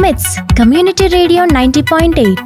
మిట్స్ community radio ninety point eight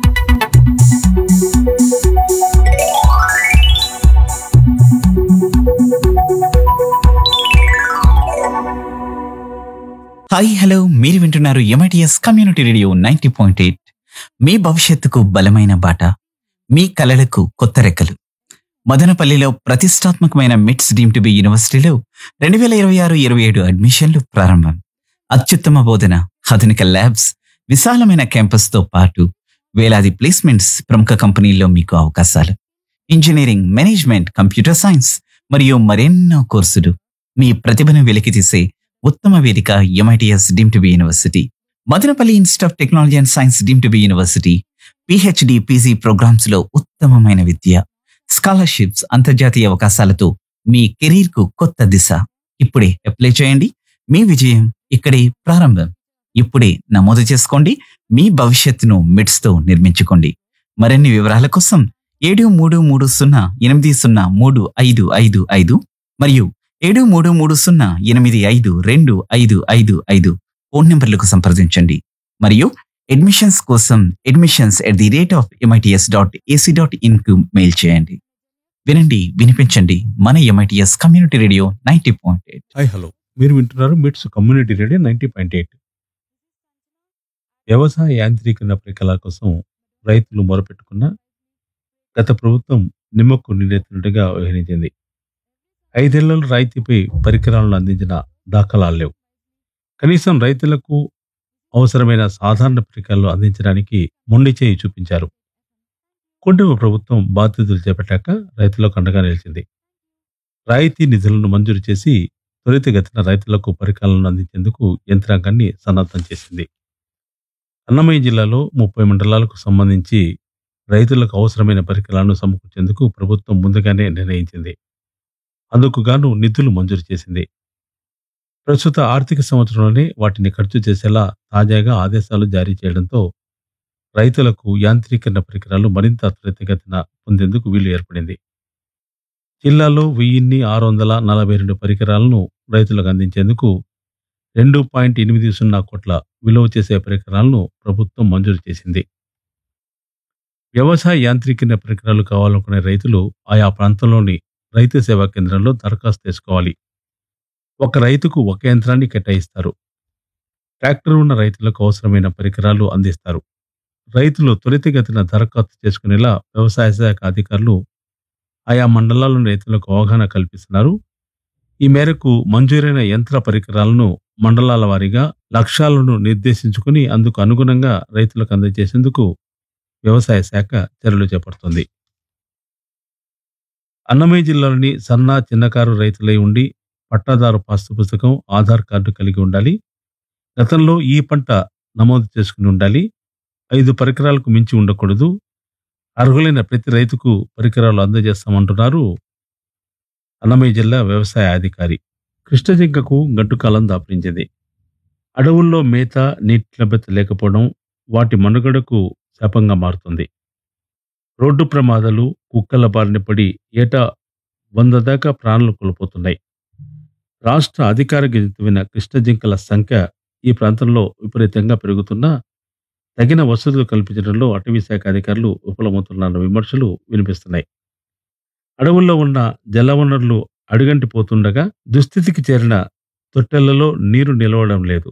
hi hello మీరు వింటున్నారు MITS community radio ninety point eight మీ భవిష్యత్తుకు బలమైన బాట మీ కలలకు కొత్త రెక్కలు మదనపల్లిలో ప్రతిష్టాత్మకమైన మిట్స్ డీమ్ టు బి యూనివర్సిటీలో రెండు వేల ఇరవై ఆరు ఇరవై ఏడు అడ్మిషన్లు ప్రారంభం అత్యుత్తమ బోధన ఆధునిక ల్యాబ్స్ విశాలమైన క్యాంపస్తో పాటు వేలాది ప్లేస్మెంట్స్ ప్రముఖ కంపెనీల్లో మీకు అవకాశాలు ఇంజనీరింగ్ మేనేజ్మెంట్ కంప్యూటర్ సైన్స్ మరియు మరెన్నో కోర్సులు మీ ప్రతిభను వెలికితీసే ఉత్తమ వేదిక MITS deem to be university Madanapalle institute of technology and science deem to be university PhD PG programmes లో ఉత్తమమైన విద్య స్కాలర్షిప్స్ అంతర్జాతీయ అవకాశాలతో మీ కెరీర్ కు కొత్త దిశ ఇప్పుడే అప్లై చేయండి మీ విజయం ఇక్కడే ప్రారంభం ఇప్పుడే నమోదు చేసుకోండి మీ భవిష్యత్తును మిడ్స్ తో నిర్మించుకోండి మరిన్ని వివరాల కోసం ఏడు మూడు మూడు సున్నా ఎనిమిది సున్నా మూడు ఐదు ఐదు ఐదు మరియు ఏడు మూడు మూడు సున్నా ఎనిమిది ఐదు రెండు ఐదు ఐదు ఐదు ఫోన్ నంబర్లకు సంప్రదించండి మరియు అడ్మిషన్స్ కోసం admissions at the rate of MITS dot AC dot in కు మెయిల్ చేయండి వినండి వినిపించండి మన MITS community radio ninety point eight hi hello మీరు వింటున్నారు MITS community radio ninety point eight వ్యవసాయ యాంత్రీకరణ ప్రక్రియల కోసం రైతులు మొరపెట్టుకున్న గత ప్రభుత్వం నిమ్మకు నీరెత్తినట్టుగా వ్యవహరించింది ఐదేళ్లలో రాయితీపై పరికరాలను అందించిన దాఖలాలు లేవు కనీసం రైతులకు అవసరమైన సాధారణ పరికరాలు అందించడానికి మొండి చేయి చూపించారు కుటుంబ ప్రభుత్వం బాధ్యతలు చేపట్టాక రైతులకు అండగా నిలిచింది రాయితీ నిధులను మంజూరు చేసి త్వరితగతిన రైతులకు పరికరాలను అందించేందుకు యంత్రాంగాన్ని సన్నద్ధం చేసింది అన్నమయ్య జిల్లాలో ముప్పై మండలాలకు సంబంధించి రైతులకు అవసరమైన పరికరాలను సమకూర్చేందుకు ప్రభుత్వం ముందుగానే నిర్ణయించింది అందుకు గాను నిధులు మంజూరు చేసింది ప్రస్తుత ఆర్థిక సంవత్సరంలోనే వాటిని ఖర్చు చేసేలా తాజాగా ఆదేశాలు జారీ చేయడంతో రైతులకు యాంత్రీకరణ పరికరాలు మరింత త్వరితగతిన పొందేందుకు వీలు ఏర్పడింది జిల్లాలో వెయ్యిన్ని ఆరు వందల నలభై రెండు పరికరాలను రైతులకు అందించేందుకు రెండు పాయింట్ ఎనిమిది సున్నా కోట్ల విలువ చేసే పరికరాలను ప్రభుత్వం మంజూరు చేసింది వ్యవసాయ యాంత్రీకరణ పరికరాలు కావాలనుకునే రైతులు ఆయా ప్రాంతంలోని రైతు సేవా కేంద్రంలో దరఖాస్తు చేసుకోవాలి ఒక రైతుకు ఒక యంత్రాన్ని కేటాయిస్తారు ట్రాక్టర్ ఉన్న రైతులకు అవసరమైన పరికరాలు అందిస్తారు రైతులు త్వరితగతిన దరఖాస్తు చేసుకునేలా వ్యవసాయ శాఖ అధికారులు ఆయా మండలాల్లోని రైతులకు అవగాహన కల్పిస్తున్నారు ఈ మేరకు మంజూరైన యంత్ర పరికరాలను మండలాల వారీగా లక్ష్యాలను నిర్దేశించుకుని అందుకు అనుగుణంగా రైతులకు అందజేసేందుకు వ్యవసాయ శాఖ చర్యలు చేపడుతోంది అన్నమయ్య జిల్లాలోని సన్న చిన్నకారు రైతులై ఉండి పట్టాదారు పాస్తు పుస్తకం ఆధార్ కార్డు కలిగి ఉండాలి గతంలో ఈ పంట నమోదు చేసుకుని ఉండాలి ఐదు పరికరాలకు మించి ఉండకూడదు అర్హులైన ప్రతి రైతుకు పరికరాలు అందజేస్తామంటున్నారు అన్నమయ్య జిల్లా వ్యవసాయ అధికారి కృష్ణజింకకు గడ్డుకాలం దాపరించింది అడవుల్లో మేత నీటి లభ్యత లేకపోవడం వాటి మనుగడకు శాపంగా మారుతుంది రోడ్డు ప్రమాదాలు కుక్కల బారిన పడి ఏటా వంద దాకా ప్రాణాలు కోల్పోతున్నాయి రాష్ట్ర అధికారిక జంతువైన కృష్ణజింకల సంఖ్య ఈ ప్రాంతంలో విపరీతంగా పెరుగుతున్నా తగిన వసతులు కల్పించడంలో అటవీ శాఖ అధికారులు విఫలమవుతున్న విమర్శలు వినిపిస్తున్నాయి అడవుల్లో ఉన్న జలవనరులు అడుగంటిపోతుండగా దుస్థితికి చేరిన తొట్టెలలో నీరు నిలవడం లేదు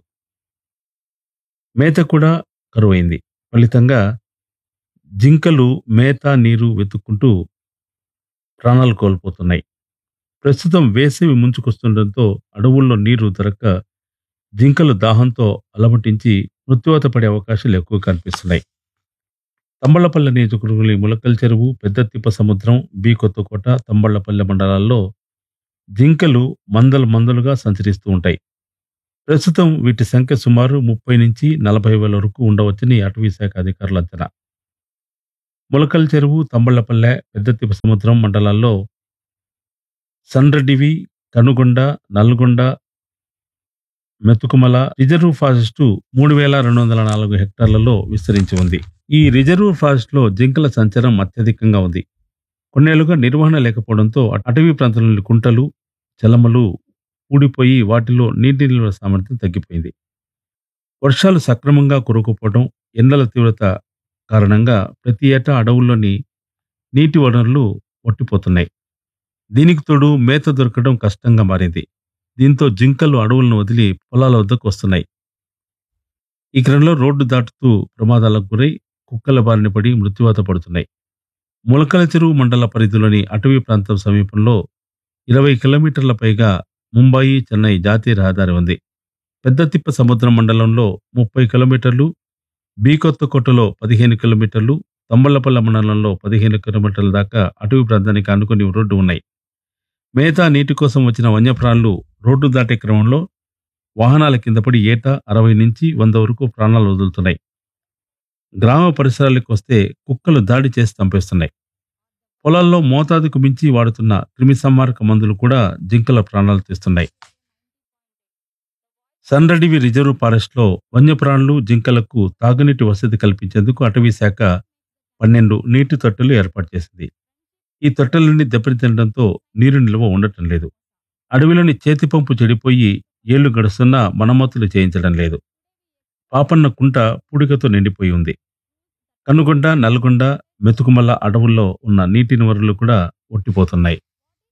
మేత కూడా కరువైంది ఫలితంగా జింకలు మేత నీరు వెతుక్కుంటూ ప్రాణాలు కోల్పోతున్నాయి ప్రస్తుతం వేసవి ముంచుకొస్తుండటంతో అడవుల్లో నీరు దొరక్క జింకలు దాహంతో అలమటించి మృత్యువాత పడే అవకాశాలు ఎక్కువ కనిపిస్తున్నాయి తంబళ్లపల్లె నియోజకవర్గంలోని ములకల్ చెరువు పెద్ద తిప్ప సముద్రం బి కొత్తకోట తంబళ్లపల్లె మండలాల్లో జింకలు మందలు మందలుగా సంచరిస్తూ ఉంటాయి ప్రస్తుతం వీటి సంఖ్య సుమారు ముప్పై నుంచి నలభై వేల వరకు ఉండవచ్చని అటవీ శాఖ అధికారుల అంచనా ములకల్ చెరువు తంబళ్లపల్లె పెద్ద తిప్ప సముద్రం మండలాల్లో సండ్రడివి కనుగొండ నల్గొండ మెతుకుమల రిజర్వ్ ఫారెస్టు మూడు వేల రెండు వందల నాలుగు హెక్టార్లలో విస్తరించి ఉంది ఈ రిజర్వ్ ఫారెస్ట్ లో జింకల సంచారం అత్యధికంగా ఉంది కొన్నేళ్లుగా నిర్వహణ లేకపోవడంతో అటవీ ప్రాంతంలోని కుంటలు చలమలు ఊడిపోయి వాటిలో నీటి నిల్వ సామర్థ్యం తగ్గిపోయింది వర్షాలు సక్రమంగా కురకపోవడం ఎండల తీవ్రత కారణంగా ప్రతి ఏటా అడవుల్లోని నీటి వనరులు ఒట్టిపోతున్నాయి దీనికి తోడు మేత దొరకడం కష్టంగా మారింది దీంతో జింకలు అడవులను వదిలి పొలాల వద్దకు వస్తున్నాయి ఈ క్రమంలో రోడ్డు దాటుతూ ప్రమాదాలకు గురై కుక్కల బారిన పడి మృత్యువాత పడుతున్నాయి ములకల చెరువు మండల పరిధిలోని అటవీ ప్రాంతం సమీపంలో ఇరవై కిలోమీటర్ల పైగా ముంబాయి చెన్నై జాతీయ రహదారి ఉంది పెద్ద తిప్ప సముద్రం మండలంలో ముప్పై కిలోమీటర్లు బీకొత్తకోటలో పదిహేను కిలోమీటర్లు తంబళ్లపల్ల మండలంలో పదిహేను కిలోమీటర్ల దాకా అటవీ ప్రాంతానికి అనుకుని రోడ్డు ఉన్నాయి మిగతా నీటి కోసం వచ్చిన వన్యప్రాణులు రోడ్డు దాటే క్రమంలో వాహనాల కింద పడి ఏటా అరవై నుంచి వంద వరకు ప్రాణాలు వదులుతున్నాయి గ్రామ పరిసరాలకు వస్తే కుక్కలు దాడి చేసి చంపేస్తున్నాయి పొలాల్లో మోతాదుకు మించి వాడుతున్న క్రిమి సంహారక మందులు కూడా జింకల ప్రాణాలు తీస్తున్నాయి సన్రడివి రిజర్వ్ ఫారెస్ట్లో వన్యప్రాణులు జింకలకు తాగునీటి వసతి కల్పించేందుకు అటవీ శాఖ పన్నెండు నీటి తొట్టెలు ఏర్పాటు చేసింది ఈ తొట్టెలన్నీ దెబ్బతినడంతో నీరు నిల్వ ఉండటం లేదు అడవిలోని చేతి పంపు చెడిపోయి ఏళ్లు గడుస్తున్నా మరమ్మతులు చేయించడం లేదు పాపన్న కుంట పూడికతో నిండిపోయి ఉంది కనుగొండ నల్గొండ మెతుకుమల్ల అడవుల్లో ఉన్న నీటి వనరులు కూడా ఒట్టిపోతున్నాయి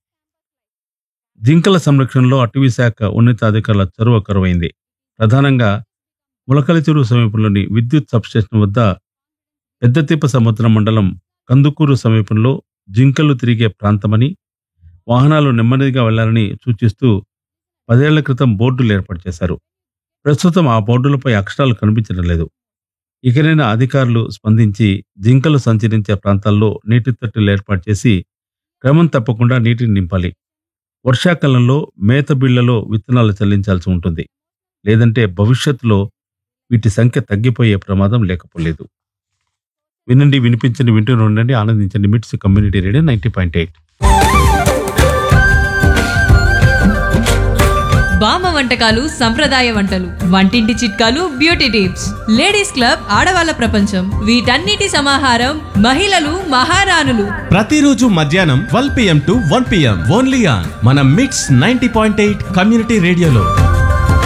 జింకల సంరక్షణలో అటవీ శాఖ ఉన్నతాధికారుల చొరవ కరువైంది ప్రధానంగా ములకల చెరువు సమీపంలోని విద్యుత్ సబ్స్టేషన్ వద్ద పెద్దతిప్ప సముద్రం మండలం కందుకూరు సమీపంలో జింకలు తిరిగే ప్రాంతమని వాహనాలు నెమ్మదిగా వెళ్లాలని సూచిస్తూ పదేళ్ల క్రితం బోర్డులు ఏర్పాటు చేశారు ప్రస్తుతం ఆ బోర్డులపై అక్షరాలు కనిపించడం లేదు ఇకనైనా అధికారులు స్పందించి జింకలు సంచరించే ప్రాంతాల్లో నీటి తొట్టెలు ఏర్పాటు చేసి క్రమం తప్పకుండా నీటిని నింపాలి వర్షాకాలంలో మేత బిళ్లలో విత్తనాలు చెల్లించాల్సి ఉంటుంది లేదంటే భవిష్యత్తులో వీటి సంఖ్య తగ్గిపోయే ప్రమాదం లేకపోలేదు వినండి వినిపించండి వింటూనే ఉండండి ఆనందించండి MITS community radio ninety point eight బామ్మ వంటకాలు సంప్రదాయ వంటలు వంటింటి చిట్కాలు బ్యూటీ టిప్స్ లేడీస్ క్లబ్ ఆడవాళ్ళ ప్రపంచం వీటన్నిటి సమాహారం మహిళలు మహారాణులు ప్రతిరోజు మధ్యాహ్నం twelve PM to one PM only on మన MITS ninety point eight community రేడియోలో